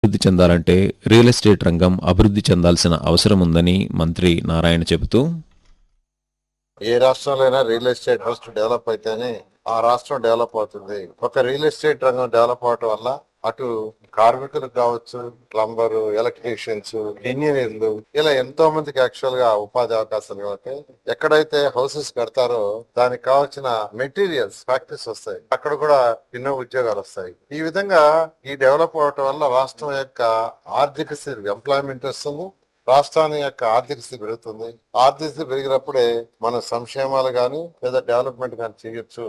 అభివృద్ధి చెందాలంటే real estate రంగం అభివృద్ధి చెందాల్సిన అవసరం ఉందని మంత్రి నారాయణ చెబుతూ ఏ రాష్ట్రంలో అయినా రియల్ ఎస్టేట్ ఫస్ట్ డెవలప్ అయితేనే ఆ రాష్ట్రం డెవలప్ అవుతుంది ఒక రియల్ ఎస్టేట్ రంగం డెవలప్ అవటం వల్ల అటు కార్మికులకు కావచ్చు ప్లంబర్ ఎలక్ట్రీషియన్స్ ఇంజనీర్లు ఇలా ఎంతో మందికి యాక్చువల్ గా ఉపాధి అవకాశాలు కాబట్టి ఎక్కడైతే హౌసెస్ కడతారో దానికి కావాల్సిన మెటీరియల్స్ ఫ్యాక్టరీస్ వస్తాయి అక్కడ కూడా ఎన్నో ఉద్యోగాలు వస్తాయి ఈ విధంగా ఈ డెవలప్ అవటం వల్ల రాష్ట్రం యొక్క ఆర్థిక స్థితి ఎంప్లాయ్మెంట్ వస్తుంది రాష్ట్రాన్ని యొక్క ఆర్థిక స్థితి పెరుగుతుంది ఆర్థిక స్థితి పెరిగినప్పుడే మన సంక్షేమాలు గాని లేదా డెవలప్మెంట్ గాని చేయొచ్చు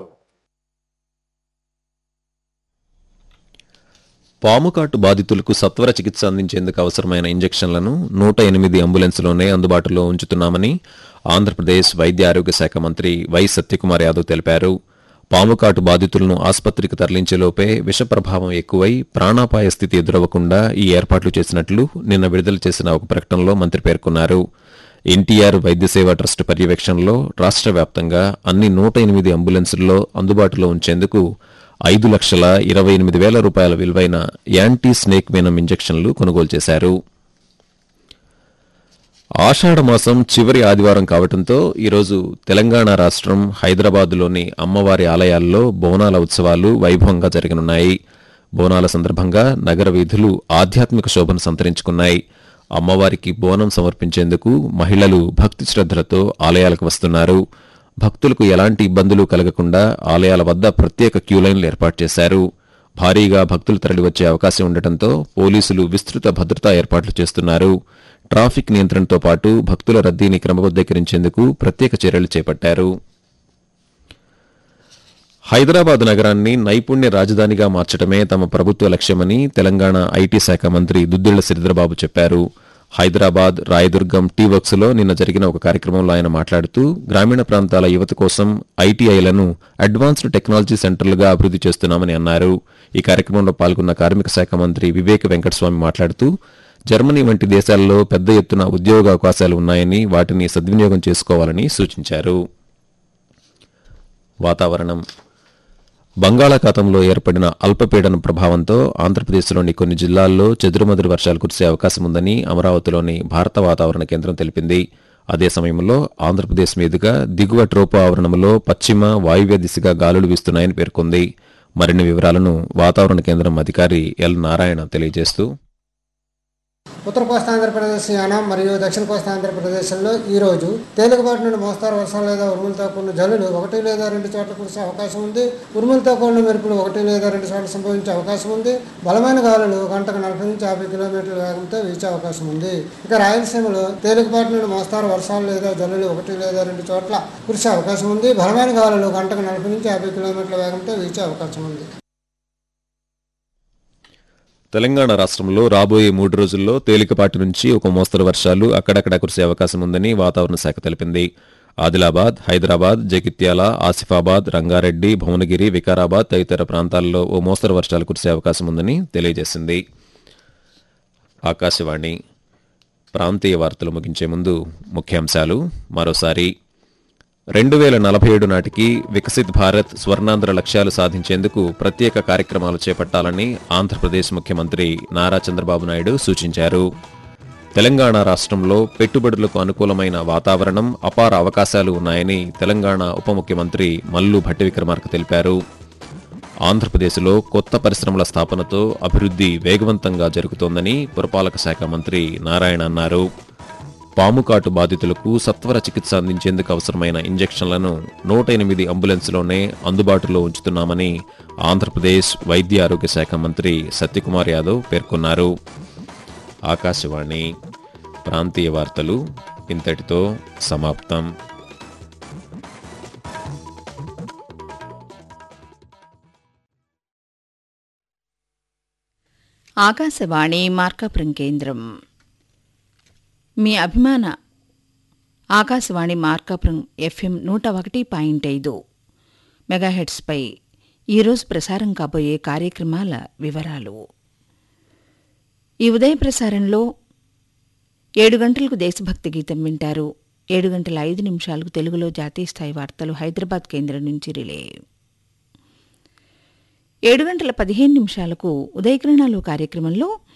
పాముకాటు బాధితులకు సత్వర చికిత్స అందించేందుకు అవసరమైన ఇంజెక్షన్లను నూట ఎనిమిది అంబులెన్స్లోనే అందుబాటులో ఉంచుతున్నామని ఆంధ్రప్రదేశ్ వైద్య ఆరోగ్య శాఖ మంత్రి వై సత్యకుమార్ యాదవ్ తెలిపారు పాముకాటు బాధితులను ఆసుపత్రికి తరలించేలోపే విష ప్రభావం ఎక్కువై ప్రాణాపాయ స్థితి ఎదురవ్వకుండా ఈ ఏర్పాట్లు చేసినట్లు నిన్న విడుదల చేసిన ఒక ప్రకటనలో మంత్రి పేర్కొన్నారు ఎన్టీఆర్ వైద్య సేవా ట్రస్ట్ పర్యవేక్షణలో రాష్ట్ర వ్యాప్తంగా అన్ని నూట ఎనిమిది అంబులెన్సుల్లో అందుబాటులో ఉంచేందుకు ఐదు లక్షల ఇరవై ఎనిమిది వేల రూపాయల విలువైన యాంటీ స్నేక్ వెనం ఇంజెక్షన్లు కొనుగోలు చేశారు ఆషాఢ మాసం చివరి ఆదివారం కావడంతో ఈరోజు తెలంగాణ రాష్ట్రం హైదరాబాద్లోని అమ్మవారి ఆలయాల్లో బోనాల ఉత్సవాలు వైభవంగా జరగనున్నాయి బోనాల సందర్భంగా నగర వీధులు ఆధ్యాత్మిక శోభను సంతరించుకున్నాయి అమ్మవారికి బోనం సమర్పించేందుకు మహిళలు భక్తి శ్రద్ధలతో ఆలయాలకు వస్తున్నారు భక్తులకు ఎలాంటి ఇబ్బందులు కలగకుండా ఆలయాల వద్ద ప్రత్యేక క్యూలైన్లు ఏర్పాటు చేశారు భారీగా భక్తులు తరలివచ్చే అవకాశం ఉండటంతో పోలీసులు విస్తృత భద్రతా ఏర్పాట్లు చేస్తున్నారు ట్రాఫిక్ నియంత్రణతో పాటు భక్తుల రద్దీని క్రమబద్దీకరించేందుకు ప్రత్యేక చర్యలు చేపట్టారు హైదరాబాద్ నగరాన్ని నైపుణ్య రాజధానిగా మార్చడమే తమ ప్రభుత్వ లక్ష్యమని తెలంగాణ ఐటీ శాఖ మంత్రి దుద్దిళ్ల శ్రీధరబాబు చెప్పారు హైదరాబాద్ రాయదుర్గం టీ వర్క్స్ లో నిన్న జరిగిన ఒక కార్యక్రమంలో ఆయన మాట్లాడుతూ గ్రామీణ ప్రాంతాల యువత కోసం ఐటీఐలను అడ్వాన్స్డ్ టెక్నాలజీ సెంటర్లుగా అభివృద్ధి చేస్తున్నామని అన్నారు ఈ కార్యక్రమంలో పాల్గొన్న కార్మిక శాఖ మంత్రి వివేక్ వెంకటస్వామి మాట్లాడుతూ జర్మనీ వంటి దేశాల్లో పెద్ద ఎత్తున ఉద్యోగ అవకాశాలు ఉన్నాయని వాటిని సద్వినియోగం చేసుకోవాలని సూచించారు వాతావరణం బంగాళాఖాతంలో ఏర్పడిన అల్పపీడన ప్రభావంతో ఆంధ్రప్రదేశ్లోని కొన్ని జిల్లాల్లో చెదురుమదురు వర్షాలు కురిసే అవకాశం ఉందని అమరావతిలోని భారత వాతావరణ కేంద్రం తెలిపింది అదే సమయంలో ఆంధ్రప్రదేశ్ మీదుగా దిగువ ట్రోపో ఆవరణంలో పశ్చిమ వాయువ్య దిశగా గాలులు వీస్తున్నాయని పేర్కొంది మరిన్ని వివరాలను వాతావరణ కేంద్రం అధికారి ఎల్ నారాయణ తెలియజేస్తూ ఉత్తర కోస్తా ఆంధ్రప్రదేశ్ యానం మరియు దక్షిణ కోస్తా ఆంధ్రప్రదేశ్లో ఈ రోజు తేలికపాటి నుండి మోస్తారు వర్షాలు లేదా ఉరుములతో కూడిన జల్లులు ఒకటి లేదా రెండు చోట్ల కురిసే అవకాశం ఉంది ఉరుములతో కూడిన మెరుపులు ఒకటి లేదా రెండు చోట్ల సంభవించే అవకాశం ఉంది బలమైన గాలులు గంటకు నలభై నుంచి యాభై కిలోమీటర్ల వేగంతో వీచే అవకాశం ఉంది ఇక రాయలసీమలో తేలికపాటి నుండి మోస్తారు వర్షాలు లేదా జల్లులు ఒకటి లేదా రెండు చోట్ల కురిసే అవకాశం ఉంది బలమైన గాలులు గంటకు నలభై నుంచి యాభై కిలోమీటర్ల వేగంతో వీచే అవకాశం ఉంది తెలంగాణ రాష్ట్రంలో రాబోయే మూడు రోజుల్లో తేలికపాటి నుంచి ఒక మోస్తరు వర్షాలు అక్కడక్కడ కురిసే అవకాశం ఉందని వాతావరణ శాఖ తెలిపింది ఆదిలాబాద్ హైదరాబాద్ జగిత్యాల ఆసిఫాబాద్ రంగారెడ్డి భువనగిరి వికారాబాద్ తదితర ప్రాంతాల్లో ఓ మోస్తరు వర్షాలు కురిసే అవకాశం ఉందని తెలియజేసింది ఆకాశవాణి ప్రాంతీయ వార్తలు ముగించే ముందు ముఖ్యాంశాలు మరోసారి రెండు వేల నలభై ఏడు నాటికి వికసిత్ భారత్ స్వర్ణాంధ్ర లక్ష్యాలు సాధించేందుకు ప్రత్యేక కార్యక్రమాలు చేపట్టాలని ఆంధ్రప్రదేశ్ ముఖ్యమంత్రి నారా చంద్రబాబు నాయుడు సూచించారు తెలంగాణ రాష్ట్రంలో పెట్టుబడులకు అనుకూలమైన వాతావరణం అపార అవకాశాలు ఉన్నాయని తెలంగాణ ఉప ముఖ్యమంత్రి మల్లు భట్టి విక్రమార్క తెలిపారు ఆంధ్రప్రదేశ్లో కొత్త పరిశ్రమల స్థాపనతో అభివృద్ధి వేగవంతంగా జరుగుతోందని పురపాలక శాఖ మంత్రి నారాయణ అన్నారు పాముకాటు బాధితులకు సత్వర చికిత్స అందించేందుకు అవసరమైన ఇంజెక్షన్లను నూట ఎనిమిది అంబులెన్స్లోనే అందుబాటులో ఉంచుతున్నామని ఆంధ్రప్రదేశ్ వైద్య ఆరోగ్య శాఖ మంత్రి సత్యకుమార్ యాదవ్ పేర్కొన్నారు ఆకాశవాణి ప్రాంతీయ వార్తలు ఇంతటితో సమాప్తం ఆకాశవాణి మార్కాపురం కేంద్రం మీ అభిమాన ఆకాశవాణి మార్కాపురం ఎఫ్ఎం నూట ఒకటి పాయింట్ ఐదు మెగాహెడ్స్పై ఈరోజు ప్రసారం కాబోయే కార్యక్రమాల వివరాలు ఈ ఉదయ ప్రసారంలో ఏడు గంటలకు దేశభక్తి గీతం వింటారు ఏడు గంటల ఐదు నిమిషాలకు తెలుగులో జాతీయ స్థాయి వార్తలు హైదరాబాద్ కేంద్రం నుంచి రిలే ఏడు గంటల పదిహేను నిమిషాలకు ఉదయకిరణాలు కార్యక్రమంలో